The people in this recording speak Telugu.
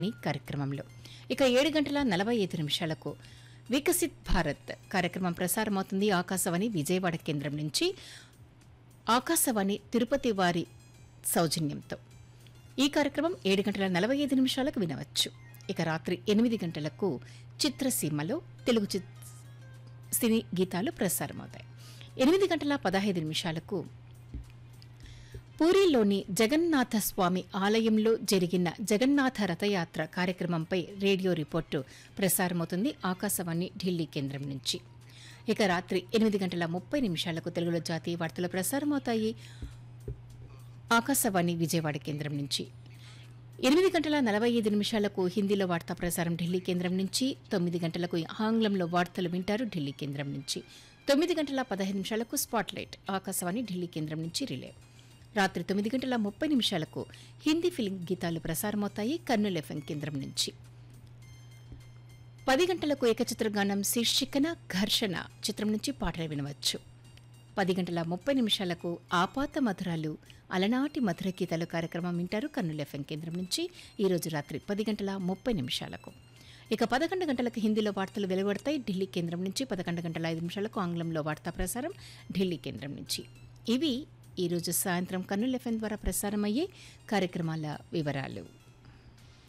ఈ కార్యక్రమంలో ఇక ఏడు గంటల నలభై ఐదు నిమిషాలకు వికసిత్ భారత్ కార్యక్రమం ప్రసారమవుతుంది ఆకాశవాణి విజయవాడ కేంద్రం నుంచి ఆకాశవాణి తిరుపతి వారి సౌజన్యంతో ఈ కార్యక్రమం ఏడు గంటల నలభై ఐదు నిమిషాలకు వినవచ్చు ఇక రాత్రి ఎనిమిది గంటలకు చిత్రసీమలో తెలుగు చిత్ సినీ గీతాలు ప్రసారమవుతాయి ఎనిమిది గంటల పదహైదు నిమిషాలకు పూరిలోని జగన్నాథ స్వామి ఆలయంలో జరిగిన జగన్నాథ రథయాత్ర కార్యక్రమంపై రేడియో రిపోర్టు ప్రసారమవుతుంది ఆకాశవాణి ఢిల్లీ కేంద్రం నుంచి ఇక రాత్రి ఎనిమిది గంటల ముప్పై నిమిషాలకు తెలుగులో జాతీయ వార్తలు ప్రసారమవుతాయి ఆకాశవాణి విజయవాడ కేంద్రం నుంచి ఎనిమిది గంటల నలభై ఐదు నిమిషాలకు హిందీలో వార్తా ప్రసారం ఢిల్లీ కేంద్రం నుంచి తొమ్మిది గంటలకు ఆంగ్లంలో వార్తలు వింటారు ఢిల్లీ కేంద్రం నుంచి తొమ్మిది గంటల పదహైదు నిమిషాలకు స్పాట్లైట్ ఆకాశవాణి ఢిల్లీ కేంద్రం నుంచి రిలే రాత్రి తొమ్మిది గంటల ముప్పై నిమిషాలకు హిందీ ఫిలిం గీతాలు ప్రసారమవుతాయి కర్నూలు ఎఫ్ఎం కేంద్రం నుంచి పది గంటలకు ఏకచిత్రగానం శీర్షికన ఘర్షణ చిత్రం నుంచి పాటలు వినవచ్చు పది గంటల ముప్పై నిమిషాలకు ఆపాత మధురాలు అలనాటి మధుర గీతాలు కార్యక్రమం వింటారు కర్నూలు ఎఫ్ఎం కేంద్రం నుంచి ఈరోజు రాత్రి పది గంటల ముప్పై నిమిషాలకు ఇక పదకొండు గంటలకు హిందీలో వార్తలు వెలువడతాయి ఢిల్లీ కేంద్రం నుంచి పదకొండు గంటల ఐదు నిమిషాలకు ఆంగ్లంలో వార్తా ప్రసారం ఢిల్లీ కేంద్రం నుంచి ఇవి ఈరోజు సాయంత్రం కర్నూలు ఎఫ్ఎం ద్వారా ప్రసారమయ్యే కార్యక్రమాల వివరాలు